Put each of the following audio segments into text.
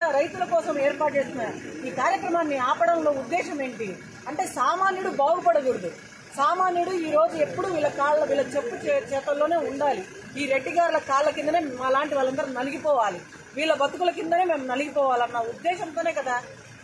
రైతుల కోసం ఏర్పాటు చేస్తున్న ఈ కార్యక్రమాన్ని ఆపడంలో ఉద్దేశం ఏంటి అంటే సామాన్యుడు బాగుపడకూడదు సామాన్యుడు ఈ రోజు ఎప్పుడు వీళ్ళ కాళ్ళ వీళ్ళ చెప్పు చే- చేతల్లోనే ఉండాలి ఈ రెడ్డి గారుల కాళ్ళ కిందనే మా లాంటి వాళ్ళందరూ నలిగిపోవాలి వీళ్ళ బతుకుల కిందనే మేము నలిగిపోవాలన్న ఉద్దేశంతోనే కదా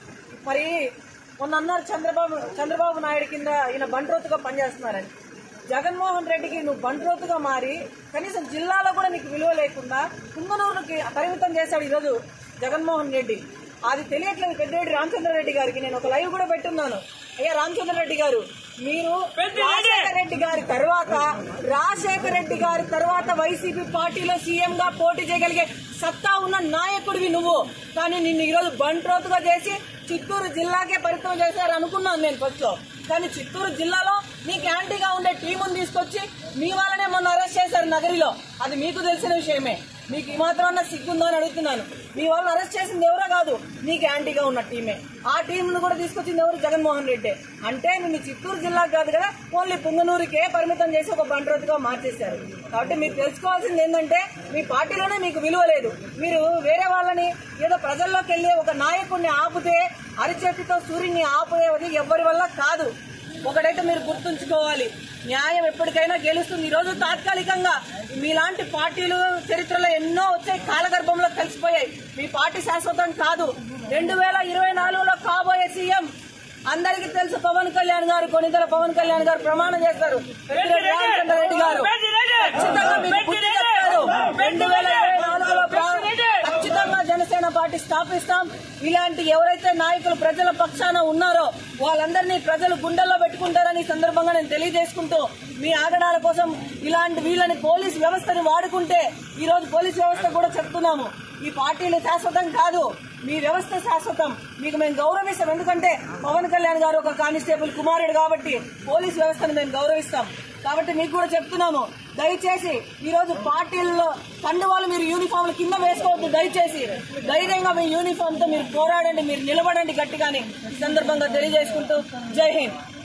మరి మొన్న అన్నారు చంద్రబాబు చంద్రబాబు నాయుడు కింద ఈయన బంట్రోతుగా పనిచేస్తున్నారని జగన్మోహన్ రెడ్డికి నువ్వు బంట్రోతుగా మారి కనీసం జిల్లాలో కూడా నీకు విలువ లేకుండా కుంగనూరుకి పరిమితం చేశాడు ఈరోజు జగన్మోహన్ రెడ్డి అది తెలియట్లేదు పెద్దిరెడ్డి రామచంద్రారెడ్డి గారికి నేను ఒక లైవ్ కూడా పెట్టున్నాను అయ్యా రామచంద్రారెడ్డి గారు మీరు రాజశేఖర రెడ్డి గారి తర్వాత రాజశేఖర రెడ్డి గారి తర్వాత వైసీపీ పార్టీలో సీఎం గా పోటీ చేయగలిగే సత్తా ఉన్న నాయకుడివి నువ్వు కానీ నిన్ను ఈరోజు బంట్రోతుగా చేసి చిత్తూరు జిల్లాకే పరిమితం చేశారు అనుకున్నాను నేను ఫస్ట్ లో కానీ చిత్తూరు జిల్లాలో నీకు యాంటీగా ఉండే టీముని తీసుకొచ్చి మీ వాళ్ళనే మొన్న అరెస్ట్ చేశారు నగరిలో అది మీకు తెలిసిన విషయమే మీకు ఈ మాత్రం అన్న సిగ్గుందో అని అడుగుతున్నాను మీ వాళ్ళని అరెస్ట్ చేసింది ఎవరో కాదు నీకు యాంటీగా ఉన్న టీమే ఆ టీంను కూడా తీసుకొచ్చింది ఎవరు జగన్మోహన్ రెడ్డి అంటే నిన్ను చిత్తూరు జిల్లాకు కాదు కదా ఓన్లీ పుంగనూరుకే పరిమితం చేసి ఒక బంట్రోతుగా మార్చేశారు కాబట్టి మీరు తెలుసుకోవాల్సింది ఏంటంటే మీ పార్టీలోనే మీకు విలువ లేదు మీరు వేరే వాళ్ళని ఏదో ప్రజల్లోకి వెళ్ళి ఒక నాయకుడిని ఆపితే అరిచేతితో సూర్యుని ఆపేది ఎవరి వల్ల కాదు ఒకటైతే మీరు గుర్తుంచుకోవాలి న్యాయం ఎప్పటికైనా గెలుస్తుంది ఈ రోజు తాత్కాలికంగా మీలాంటి పార్టీలు చరిత్రలో ఎన్నో వచ్చాయి కాలగర్భంలో కలిసిపోయాయి మీ పార్టీ శాశ్వతం కాదు రెండు వేల ఇరవై నాలుగులో కాబోయే సీఎం అందరికీ తెలుసు పవన్ కళ్యాణ్ గారు కొనిదల పవన్ కళ్యాణ్ గారు ప్రమాణం చేస్తారు పెద్దిరెడ్డి రామచంద్రారెడ్డి గారు ఖచ్చితంగా మీకు బుద్ధి చెప్తారు రెండు వేల ఇరవై నాలుగులో ప్రా- ఖచ్చితంగా జనసేన పార్టీ స్థాపిస్తాం ఇలాంటి ఎవరైతే నాయకులు ప్రజల పక్షాన ఉన్నారో వాళ్ళందరినీ ప్రజలు గుండెల్లో పెట్టుకుంటారని ఈ సందర్భంగా నేను తెలియజేసుకుంటూ మీ ఆగడాల కోసం ఇలాంటి వీళ్ళని పోలీస్ వ్యవస్థని వాడుకుంటే ఈ రోజు పోలీస్ వ్యవస్థ కూడా చెప్తున్నాము ఈ పార్టీలు శాశ్వతం కాదు మీ వ్యవస్థ శాశ్వతం మీకు మేము గౌరవిస్తాం ఎందుకంటే పవన్ కళ్యాణ్ గారు ఒక కానిస్టేబుల్ కుమారుడు కాబట్టి పోలీస్ వ్యవస్థను మేము గౌరవిస్తాం కాబట్టి మీకు కూడా చెప్తున్నాము దయచేసి ఈ రోజు పార్టీల్లో కండువాలు మీరు యూనిఫామ్ల కింద వేసుకోవద్దు దయచేసి ధైర్యంగా మీ యూనిఫామ్ తో మీరు పోరాడండి మీరు నిలబడండి గట్టిగాని ఈ సందర్భంగా తెలియజేసుకుంటూ జై హింద్